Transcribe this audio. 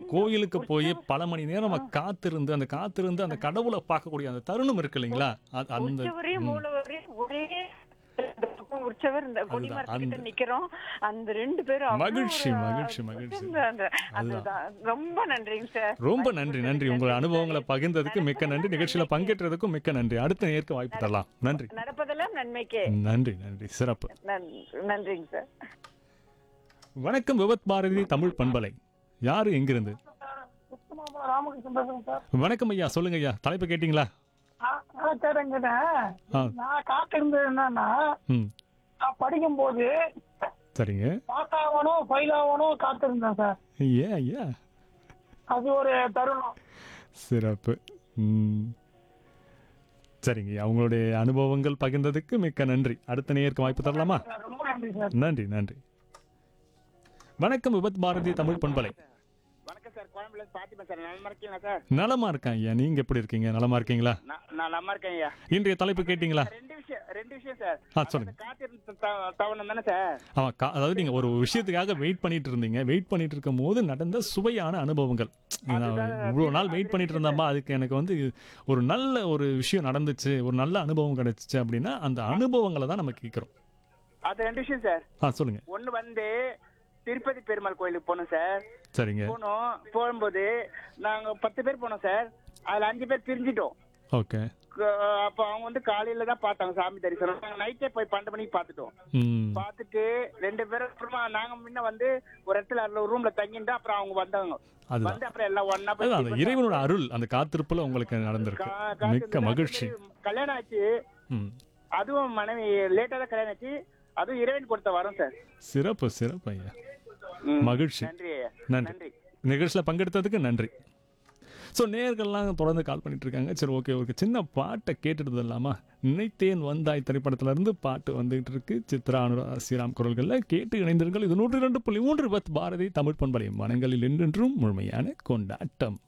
கோயிலுக்கு போய் பல மணி நேரம் காத்திருந்து அந்த காத்திருந்து அந்த கடவுளை பார்க்கக்கூடிய அந்த தருணம் இருக்கு இல்லைங்களா அது- அந்த உற்சவரையும் மூலவரையும் ஒரே இந்த பக்கம் உற்சவர் இந்த கொடிமரத்துக்கிட்ட அந்த- நிக்கிறோம் அந்த ரெண்டு பேரும் அவ்வளவு மகிழ்ச்சி, ஒரு மகிழ்ச்சி, மகிழ்ச்சி. அந்த- அந்த- அதுதான் ரொம்ப நன்றிங்க சார் ரொம்ப நன்றி நன்றி உங்கள் அனுபவங்களை பகிர்ந்ததுக்கு மிக்க நன்றி நிகழ்ச்சியில பங்கேற்றதுக்கும் மிக்க நன்றி அடுத்த நேருக்கு வாய்ப்பு தரலாம் நன்றி நடப்பதெல்லாம் நன்மைக்கே நன்றி நன்றி சிறப்பு நன்- நன்றிங்க சார் வணக்கம் விபத் பாரதி தமிழ் பண்பலை யாரு எங்கிருந்து உத்தமாபுரம் ராமகிருஷ்ணன் பேசுறேன் சார் வணக்கம் ஐயா சொல்லுங்க ஐயா தலைப்பு கேட்டிங்களா நான் நான் கேட்டேன் ஆ நான் காத்திருந்தது என்னன்னா ம் நான் படிக்கும்போது சரிங்க பாஸ் ஆகணும் ஃபெயில் ஆகணும் காத்திருந்தேன் சார் ஏன் ஐயா அது ஒரு தருணம் சிறப்பு ம். சரிங்க ஐயா உங்களுடைய அனுபவங்கள் பகிர்ந்ததுக்கு மிக்க நன்றி அடுத்த நேருக்கு வாய்ப்பு தரலாமா சார், ரொம்ப நன்றி சார் நன்றி நன்றி வணக்கம் விபத் பாரதி தமிழ் பண்பலை வணக்கம் சார் கோயம்புல பாத்திமா சார் நலமா இருக்கீங்களா சார் நலமா இருக்கேன் ஐயா நீங்க எப்படி இருக்கீங்க நலமா இருக்கீங்களா நான் நான் நலமா இருக்கேன் ஐயா இன்றைய தலைப்பு கேட்டிங்களா ரெண்டு விஷயம் ரெண்டு விஷயம் சார் ஆ சொல்லுங்க காத்திருந்த த- தவணம் தானே சார் ஆமா கா- அதாவது நீங்க ஒரு விஷயத்துக்காக வெயிட் பண்ணிட்டு இருந்தீங்க வெயிட் பண்ணிட்டு இருக்கும் போது நடந்த சுவையான அனுபவங்கள் நான் இவ்வளவு நாள் வெயிட் பண்ணிட்டு இருந்தேம்மா அதுக்கு எனக்கு வந்து ஒரு நல்ல ஒரு விஷயம் நடந்துச்சு ஒரு நல்ல அனுபவம் கிடைச்சிச்சு அப்படின்னா அந்த அனுபவங்களை தான் நம்ம கேட்கிறோம் அது ரெண்டு விஷயம் சார் ஆ சொல்லுங்க ஒண்ணு வந்து திருப்பதி பெருமாள் கோயிலுக்கு போனோம் சார் சரிங்க போனோம் போகும்போது நாங்க பத்து பேர் போனோம் சார் அதுல அஞ்சு பேர் பிரிஞ்சிட்டோம் ஓகே க- அப்போ அவங்க வந்து காலையில தான் பார்த்தாங்க சாமி தரிசனம் நாங்க நைட்டே போய் பன்னெண்டு மணிக்கு பார்த்துட்டோம் ம் பார்த்துட்டு ரெண்டு பேரும் அப்புறமா நாங்க முன்ன வந்து ஒரு இடத்துல அதுல ஒரு ரூம்ல தங்கிட்டு அப்புறம் அவங்க வந்தாங்க அதுதான் வந்து அப்புறம் எல்லாம் ஒன்னா அதுதான் அந்த இறைவனோட அருள் அந்த காத்திருப்புல உங்களுக்கு நடந்திருக்கு மிக்க மகிழ்ச்சி கல்யாணம் ஆச்சு ம் அதுவும் மனைவி லேட்டா தான் கல்யாணம் ஆச்சு அதுவும் இறைவன் கொடுத்த வரோம் சார் சிறப்பு சிறப்பு ஐயா ம். மகிழ்ச்சி நன்றி ஐயா. நன்றி நன்றி நிகழ்ச்சியில் பங்கெடுத்ததுக்கு நன்றி ஸோ நேர்கள்லாம் தொடர்ந்து கால் பண்ணிட்டு இருக்காங்க சரி ஓகே ஒரு சின்ன பாட்டை கேட்டுட்டு இல்லாமா நினைத்தேன் வந்தாய் திரைப்படத்துல இருந்து பாட்டு வந்துகிட்டு இருக்கு சித்ரா அனுராதா ஸ்ரீராம் குரல்களில் கேட்டு இணைந்தீர்கள் இது நூற்றி ரெண்டு புள்ளி மூன்று பத் பாரதி தமிழ் பண்பலை மனங்களில் என்றென்றும் முழுமையான கொண்டாட்டம்